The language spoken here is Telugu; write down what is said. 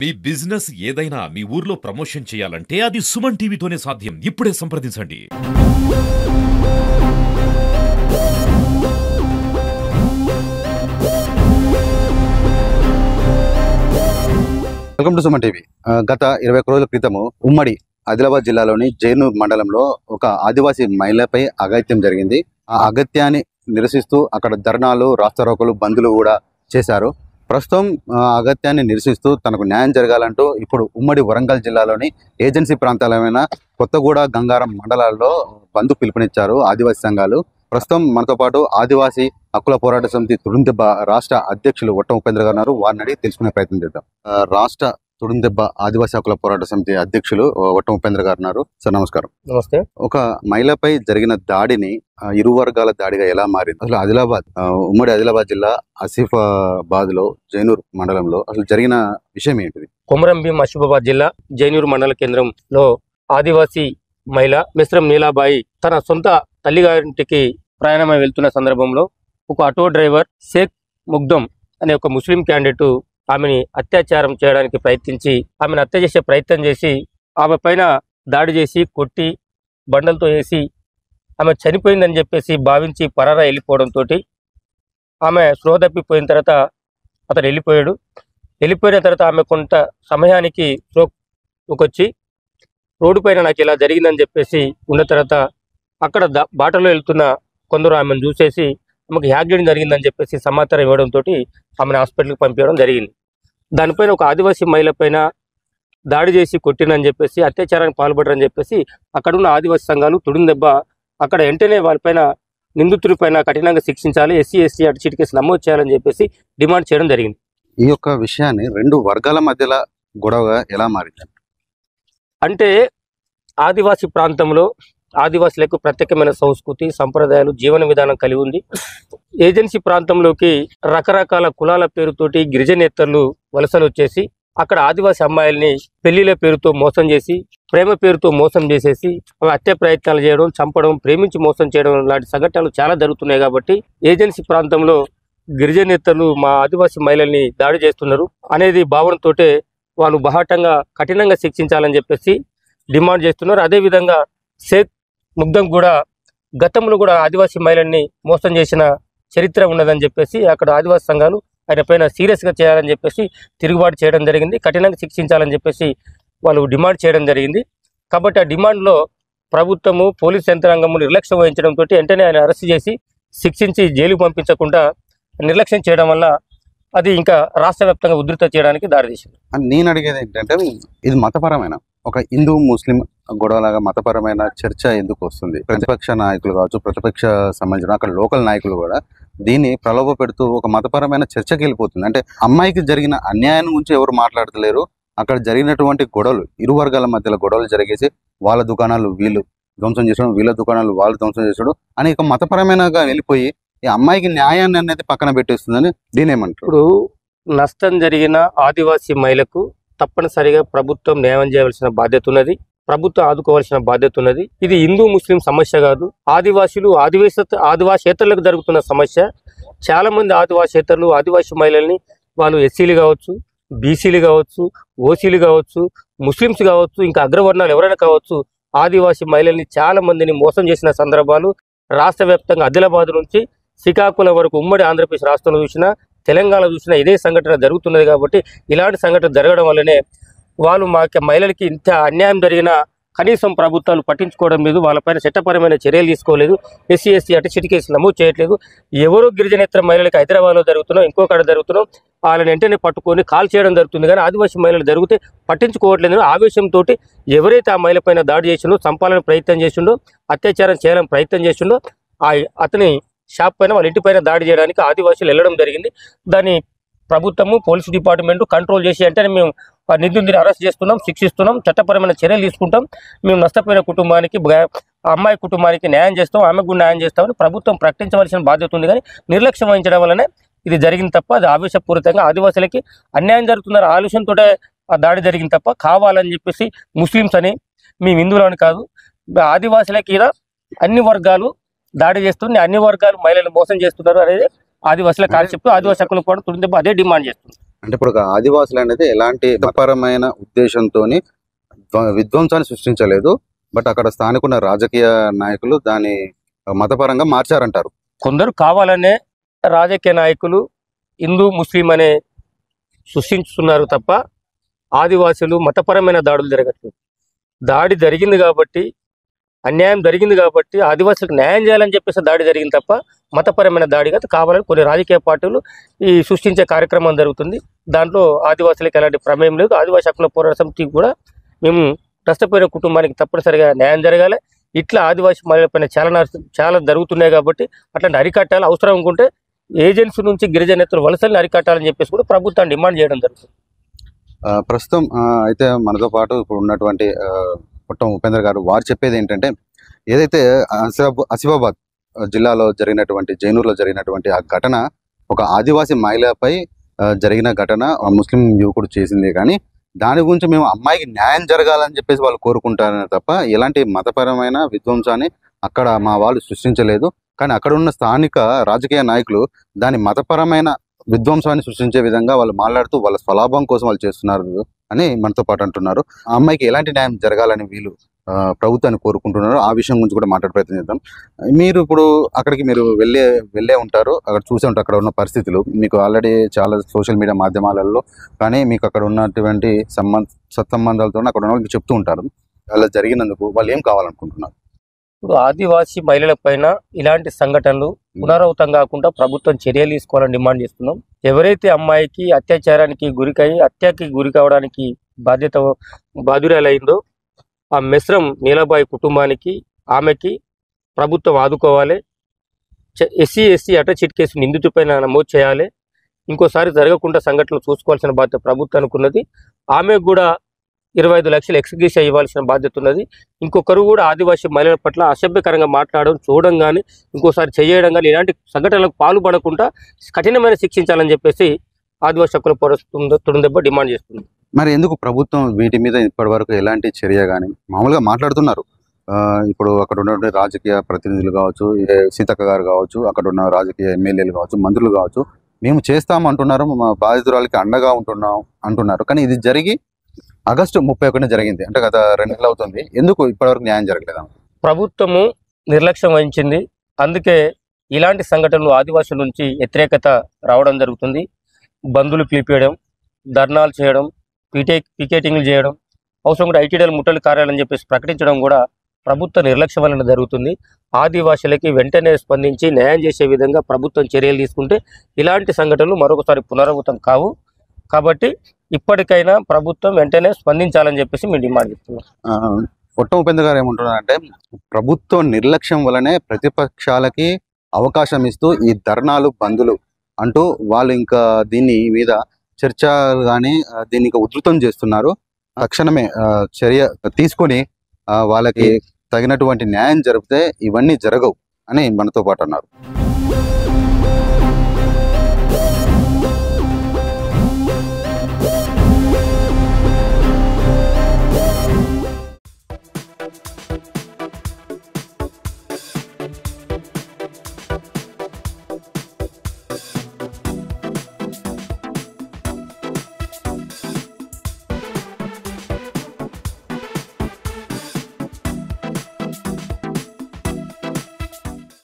మీ బిజినెస్ ఏదైనా మీ ఊర్లో ప్రమోషన్ చేయాలంటే అది సుమన్ టీవీతోనే సాధ్యం ఇప్పుడే సంప్రదించండి వెల్కమ్ టు సుమన్ టీవీ ఆ, గత ఇరవై ఒక్క రోజుల క్రితము ఉమ్మడి ఆదిలాబాద్ జిల్లాలోని జైనూర్ మండలంలో ఒక ఆదివాసీ మహిళపై అగత్యం జరిగింది ఆ అగత్యాన్ని నిరసిస్తూ అక్కడ ధర్నాలు రాస్తారోకలు బంద్లు కూడా చేశారు ప్రస్తుతం ఆ అగత్యాన్ని నిరసిస్తూ తనకు న్యాయం జరగాలంటూ ఇప్పుడు ఉమ్మడి వరంగల్ జిల్లాలోని ఏజెన్సీ ప్రాంతాలైన కొత్తగూడ గంగారం మండలాల్లో బంద్ పిలుపునిచ్చారు ఆదివాసీ సంఘాలు ప్రస్తుతం మనతో పాటు ఆదివాసీ హక్కుల పోరాట సమితి తుడుందెబ్బ రాష్ట్ర అధ్యక్షులు ఒట్ట ఉపేంద్ర గారు ఉన్నారు. వారిని అడిగి తెలుసుకునే ప్రయత్నం చేద్దాం ఆ, రాష్ట్ర తుడుందెబ్బ ఆదివాసీ హక్కుల పోరాట సమితి అధ్యక్షులు ఒట్ట ఉపేంద్ర గారు ఉన్నారు సార్ నమస్కారం నమస్తే ఒక మహిళపై జరిగిన దాడిని ఆ, ఇరు వర్గాల దాడిగా ఎలా మారింది అసలు ఆదిలాబాద్ ఆ, ఉమ్మడి ఆదిలాబాద్ జిల్లా ఆసిఫాబాద్ లో జైనూర్ మండలంలో అసలు జరిగిన విషయం ఏంటిది కొమరం భీం ఆసిఫాబాద్ జిల్లా జైనూరు మండల కేంద్రంలో ఆదివాసీ మహిళ మిశ్రం నీలాబాయి తన సొంత తల్లిగారింటికి ప్రయాణమై వెళ్తున్న సందర్భంలో ఒక ఆటో డ్రైవర్ షేక్ ముగ్దం అనే ఒక ముస్లిం క్యాండిడేట్ ఆమెని అత్యాచారం చేయడానికి ప్రయత్నించి ఆమెను హత్య చేసే ప్రయత్నం చేసి ఆమె పైన దాడి చేసి కొట్టి బండలతో వేసి ఆమె చనిపోయిందని చెప్పేసి భావించి పరారా వెళ్ళిపోవడంతో ఆమె స్పృహ తప్పిపోయిన తర్వాత అతను వెళ్ళిపోయాడు వెళ్ళిపోయిన తర్వాత ఆమె కొంత సమయానికి వచ్చి రోడ్డు పైన నాకు ఇలా జరిగిందని చెప్పేసి ఉన్న తర్వాత అక్కడ దా- బాటలో వెళ్తున్న కొందరు ఆమెను చూసేసి ఆమెకు యాక్సిడెంట్ జరిగిందని చెప్పేసి సమాచారం ఇవ్వడంతో ఆమెను హాస్పిటల్కి పంపించడం జరిగింది దానిపైన ఒక ఆదివాసీ మహిళ పైన దాడి చేసి కొట్టినని చెప్పేసి అత్యాచారానికి పాల్పడరని చెప్పేసి అక్కడ ఉన్న ఆదివాసీ సంఘాలు తుడిని దెబ్బ అక్కడ వెంటనే వాళ్ళపైన నిందితుడి పైన కఠినంగా శిక్షించాలి ఎస్సీ ఎస్టీ అటు కేసు నమోదు చేయాలని చెప్పేసి డిమాండ్ చేయడం జరిగింది ఈ యొక్క విషయాన్ని రెండు వర్గాల మధ్యలో గొడవగా ఎలా మారింది అంటే ఆదివాసీ ప్రాంతంలో ఆదివాసులకు ప్రత్యేకమైన సంస్కృతి సంప్రదాయాలు జీవన విధానం కలిగి ఉంది ఏజెన్సీ ప్రాంతంలోకి రకరకాల కులాల పేరుతోటి గిరిజనేతలు వలసలు వచ్చేసి అక్కడ ఆదివాసీ అమ్మాయిల్ని పెళ్లిల పేరుతో మోసం చేసి ప్రేమ పేరుతో మోసం చేసేసి అవి హత్య ప్రయత్నాలు చేయడం చంపడం ప్రేమించి మోసం చేయడం లాంటి సంఘటనలు చాలా జరుగుతున్నాయి కాబట్టి ఏజెన్సీ ప్రాంతంలో గిరిజనేతలు మా ఆదివాసీ మహిళల్ని దాడి చేస్తున్నారు అనేది భావనతోటే వాళ్ళు బహాటంగా కఠినంగా శిక్షించాలని చెప్పేసి డిమాండ్ చేస్తున్నారు అదేవిధంగా షేక్ ముగ్ధం కూడా గతంలో కూడా ఆదివాసీ మహిళల్ని మోసం చేసిన చరిత్ర ఉన్నదని చెప్పేసి అక్కడ ఆదివాసీ సంఘాలు ఆయన పైన సీరియస్గా చేయాలని చెప్పేసి తిరుగుబాటు చేయడం జరిగింది కఠినంగా శిక్షించాలని చెప్పేసి వాళ్ళు డిమాండ్ చేయడం జరిగింది కాబట్టి ఆ డిమాండ్లో ప్రభుత్వము పోలీస్ యంత్రాంగము నిర్లక్ష్యం వహించడంతో వెంటనే ఆయన అరెస్ట్ చేసి శిక్షించి జైలుకు పంపించకుండా నిర్లక్ష్యం చేయడం వల్ల అది ఇంకా రాష్ట్ర వ్యాప్తంగా ఉధృత చేయడానికి దారితీసింది అని నేను అడిగేది ఏంటంటే ఇది మతపరమైన ఒక హిందూ ముస్లిం గొడవలాగా మతపరమైన చర్చ ఎందుకు వస్తుంది ప్రతిపక్ష నాయకులు కావచ్చు ప్రతిపక్ష సంబంధించిన అక్కడ లోకల్ నాయకులు కూడా దీన్ని ప్రలోభ పెడుతూ ఒక మతపరమైన చర్చకి వెళ్ళిపోతుంది అంటే అమ్మాయికి జరిగిన అన్యాయం గురించి ఎవరు మాట్లాడతలేరు అక్కడ జరిగినటువంటి గొడవలు ఇరు వర్గాల మధ్యలో గొడవలు జరిగేసి వాళ్ళ దుకాణాలు వీళ్ళు ధ్వంసం చేసడం వీళ్ళ దుకాణాలు వాళ్ళు ధ్వంసం చేసడం అని ఒక మతపరమైనగా వెళ్ళిపోయి ఈ అమ్మాయికి న్యాయాన్ని అనేది పక్కన పెట్టేస్తుందని దీని ఏమంటారు ఇప్పుడు నష్టం జరిగిన ఆదివాసీ మహిళకు తప్పనిసరిగా ప్రభుత్వం న్యాయం చేయవలసిన బాధ్యత ఉన్నది ప్రభుత్వం ఆదుకోవాల్సిన బాధ్యత ఉన్నది ఇది హిందూ ముస్లిం సమస్య కాదు ఆదివాసీలు ఆదివాసీ ఆదివాసేతరులకు జరుగుతున్న సమస్య చాలా మంది ఆదివాసేతరులు ఆదివాసీ మహిళల్ని వాళ్ళు ఎస్సీలు కావచ్చు బీసీలు కావచ్చు ఓసీలు కావచ్చు ముస్లిమ్స్ కావచ్చు ఇంకా అగ్రవర్ణాలు ఎవరైనా కావచ్చు ఆదివాసీ మహిళల్ని చాలా మందిని మోసం చేసిన సందర్భాలు రాష్ట్ర వ్యాప్తంగా ఆదిలాబాద్ నుంచి శ్రీకాకుళం వరకు ఉమ్మడి ఆంధ్రప్రదేశ్ రాష్ట్రంలో చూసినా తెలంగాణ చూసినా ఇదే సంఘటన జరుగుతున్నది కాబట్టి ఇలాంటి సంఘటన జరగడం వల్లనే వాళ్ళు మా మహిళలకి ఇంత అన్యాయం జరిగినా కనీసం ప్రభుత్వాలు పట్టించుకోవడం లేదు వాళ్ళపైన చట్టపరమైన చర్యలు తీసుకోలేదు ఎస్సీ ఎస్సీ అటు కేసులు నమోదు చేయట్లేదు ఎవరో గిరిజనేతర మహిళలకి హైదరాబాద్లో జరుగుతున్నాం ఇంకొకడ జరుగుతున్నాం వాళ్ళని వెంటనే పట్టుకొని కాల్ చేయడం జరుగుతుంది కానీ ఆదివాసీ మహిళలు జరిగితే పట్టించుకోవట్లేదు ఆవేశంతో ఎవరైతే ఆ మహిళ పైన దాడి చేసిండో చంపాలని ప్రయత్నం చేసిండో అత్యాచారం చేయాలని ప్రయత్నం చేసిండో ఆ అతని షాప్ పైన వాళ్ళ ఇంటి పైన దాడి చేయడానికి ఆదివాసీలు వెళ్ళడం జరిగింది దాన్ని ప్రభుత్వము పోలీసు డిపార్ట్మెంట్ కంట్రోల్ చేసి అంటే మేము ఆ నిందితుడిని అరెస్ట్ చేస్తున్నాం శిక్షిస్తున్నాం చట్టపరమైన చర్యలు తీసుకుంటాం మేము నష్టపోయిన కుటుంబానికి బ- ఆ అమ్మాయి కుటుంబానికి న్యాయం చేస్తాం ఆమెకు కూడా న్యాయం చేస్తామని ప్రభుత్వం ప్రకటించవలసిన బాధ్యత ఉంది కానీ నిర్లక్ష్యం వహించడం వల్లనే ఇది జరిగింది తప్ప అది ఆవేశపూరితంగా ఆదివాసులకి అన్యాయం జరుగుతున్న ఆలోచనతో ఆ దాడి జరిగింది తప్ప కావాలని చెప్పేసి ముస్లిమ్స్ అని మేము హిందువులని కాదు ఆదివాసులకి ఈడ అన్ని వర్గాలు దాడి చేస్తుంది అన్ని వర్గాలు మహిళలు మోసం చేస్తున్నారు అనేది ఆదివాసుల కాన్సెప్ట్ ఆదివాసీ హక్కులు కూడా తుడిందెబ్బ అదే డిమాండ్ చేస్తుంది అంటే ఇప్పుడు ఒక ఆదివాసులు అనేది ఎలాంటి మతపరమైన ఉద్దేశంతోని ధ్వ- విధ్వంసాన్ని సృష్టించలేదు బట్ అక్కడ స్థానికున్న రాజకీయ నాయకులు దాన్ని మతపరంగా మార్చారంటారు కొందరు కావాలనే రాజకీయ నాయకులు హిందూ ముస్లిం అనే సృష్టించుతున్నారు తప్ప ఆదివాసులు మతపరమైన దాడులు జరగట్లేదు దాడి జరిగింది కాబట్టి అన్యాయం జరిగింది కాబట్టి ఆదివాసులకు న్యాయం చేయాలని చెప్పేసి దాడి జరిగింది తప్ప మతపరమైన దాడి కాదు కావాలని కొన్ని రాజకీయ పార్టీలు ఈ సృష్టించే కార్యక్రమం జరుగుతుంది దాంట్లో ఆదివాసులకు ఎలాంటి ప్రమేయం లేదు ఆదివాసీ హక్కుల పోరాట సమితికి కూడా మేము నష్టపోయిన కుటుంబానికి తప్పనిసరిగా న్యాయం జరగాలి ఇట్లా ఆదివాసీ మహిళలపైన చాలా నష్ట- చాలా జరుగుతున్నాయి కాబట్టి అట్లాంటి అరికట్టాలి అవసరం అనుకుంటే ఏజెన్సీ నుంచి గిరిజనేతలు వలసల్ని అరికట్టాలని చెప్పేసి కూడా ప్రభుత్వాన్ని డిమాండ్ చేయడం జరుగుతుంది ఆ, ప్రస్తుతం ఆ, అయితే మనతో పాటు ఇప్పుడు ఉన్నటువంటి ఆ, పుట్టం ఉపేంద్ర గారు వారు చెప్పేది ఏంటంటే ఏదైతే ఆసిఫాబ్ ఆసిఫాబాద్ జిల్లాలో జరిగినటువంటి జైనూర్లో జరిగినటువంటి ఆ ఘటన ఒక ఆదివాసీ మహిళపై ఆ, జరిగిన ఘటన ఆ ముస్లిం యువకుడు చేసిందే కానీ దాని గురించి మేము అమ్మాయికి న్యాయం జరగాలని చెప్పేసి వాళ్ళు కోరుకుంటారనే తప్ప ఎలాంటి మతపరమైన విధ్వంసాన్ని అక్కడ మా వాళ్ళు సృష్టించలేదు కానీ అక్కడ ఉన్న స్థానిక రాజకీయ నాయకులు దాని మతపరమైన విధ్వంసాన్ని సృష్టించే విధంగా వాళ్ళు మాట్లాడుతూ వాళ్ళ స్వలాభం కోసం వాళ్ళు చేస్తున్నారు అని మనతో పాటు అంటున్నారు ఆ అమ్మాయికి ఎలాంటి న్యాయం జరగాలని వీళ్ళు ఆ, ప్రభుత్వాన్ని కోరుకుంటున్నారు ఆ విషయం గురించి కూడా మాట్లాడే ప్రయత్నం చేద్దాం మీరు ఇప్పుడు అక్కడికి మీరు వెళ్ళే వెళ్ళే ఉంటారు అక్కడ చూసే ఉంటారు అక్కడ ఉన్న పరిస్థితులు మీకు ఆల్రెడీ చాలా సోషల్ మీడియా మాధ్యమాలలో కానీ మీకు అక్కడ ఉన్నటువంటి సంబంధ సత్సంబంధాలతో అక్కడ ఉన్న వాళ్ళకి చెప్తూ ఉంటారు అలా జరిగినందుకు వాళ్ళు ఏం కావాలనుకుంటున్నారు ఇప్పుడు ఆదివాసీ మహిళల పైన ఇలాంటి సంఘటనలు పునరావృతం కాకుండా ప్రభుత్వం చర్యలు తీసుకోవాలని డిమాండ్ చేస్తున్నాం ఎవరైతే అమ్మాయికి అత్యాచారానికి గురికై హత్యకి గురి కావడానికి బాధ్యత బాధ్యురాలైందో ఆ మెస్రం నీలబాయి కుటుంబానికి ఆమెకి ప్రభుత్వం ఆదుకోవాలి ఎస్సీ ఎస్సీ అట చిట్ కేసు నిందితుపైన నమోదు చేయాలి ఇంకోసారి జరగకుండా సంఘటనలు చూసుకోవాల్సిన బాధ్యత ప్రభుత్వం అనుకున్నది ఆమెకు కూడా ఇరవై ఐదు లక్షలు ఎక్స్గ్రీషియా ఇవ్వాల్సిన బాధ్యత ఉన్నది ఇంకొకరు కూడా ఆదివాసీ మహిళల పట్ల అసభ్యకరంగా మాట్లాడడం చూడడం కానీ ఇంకోసారి చేయడం కానీ ఇలాంటి సంఘటనలకు పాల్పడకుండా కఠినమైన శిక్షించాలని చెప్పేసి ఆదివాసీ హక్కుల పోరాటం తుడుందెబ్బ డిమాండ్ చేస్తుంది మరి ఎందుకు ప్రభుత్వం వీటి మీద ఇప్పటి వరకు ఎలాంటి చర్య కానీ మామూలుగా మాట్లాడుతున్నారు ఆ, ఇప్పుడు అక్కడ ఉన్నటువంటి రాజకీయ ప్రతినిధులు కావచ్చు ఏ సీతక్క గారు కావచ్చు అక్కడ ఉన్న రాజకీయ ఎమ్మెల్యేలు కావచ్చు మంత్రులు కావచ్చు మేము చేస్తాం అంటున్నారు మా బాధితురాలకి అండగా ఉంటున్నాం అంటున్నారు కానీ ఇది జరిగి ఆగస్టు ముప్పై ఒకటిన జరిగింది అంటే గత రెండు నెలలు అవుతుంది ఎందుకు ఇప్పటివరకు న్యాయం జరగలేదు ప్రభుత్వము నిర్లక్ష్యం వహించింది అందుకే ఇలాంటి సంఘటనలు ఆదివాసుల నుంచి వ్యతిరేకత రావడం జరుగుతుంది బంధులు పిలిపేయడం ధర్నాలు చేయడం పీటే పికెటింగ్లు చేయడం అవసరం కూడా ఐటీడీఎల్ ముట్టడి కార్యాలని చెప్పేసి ప్రకటించడం కూడా ప్రభుత్వ నిర్లక్ష్యం వలన జరుగుతుంది ఆదివాసులకి వెంటనే స్పందించి న్యాయం చేసే విధంగా ప్రభుత్వం చర్యలు తీసుకుంటే ఇలాంటి సంఘటనలు మరొకసారి పునరావృతం కావు కాబట్టి ఇప్పటికైనా ప్రభుత్వం వెంటనే స్పందించాలని చెప్పేసి మేము డిమాండ్ చేస్తున్నాం ఆ, పొట్ట ఉపేంద్ర గారు ఏమంటున్నారంటే ప్రభుత్వ నిర్లక్ష్యం వలనే ప్రతిపక్షాలకి అవకాశం ఇస్తూ ఈ ధర్నాలు బంధులు అంటూ వాళ్ళు ఇంకా దీన్ని మీద చర్చలు కానీ దీన్ని ఇంకా ఉధృతం చేస్తున్నారు తక్షణమే ఆ, చర్య తీసుకొని ఆ, వాళ్ళకి తగినటువంటి న్యాయం జరిపితే ఇవన్నీ జరగవు అని మనతో పాటు అన్నారు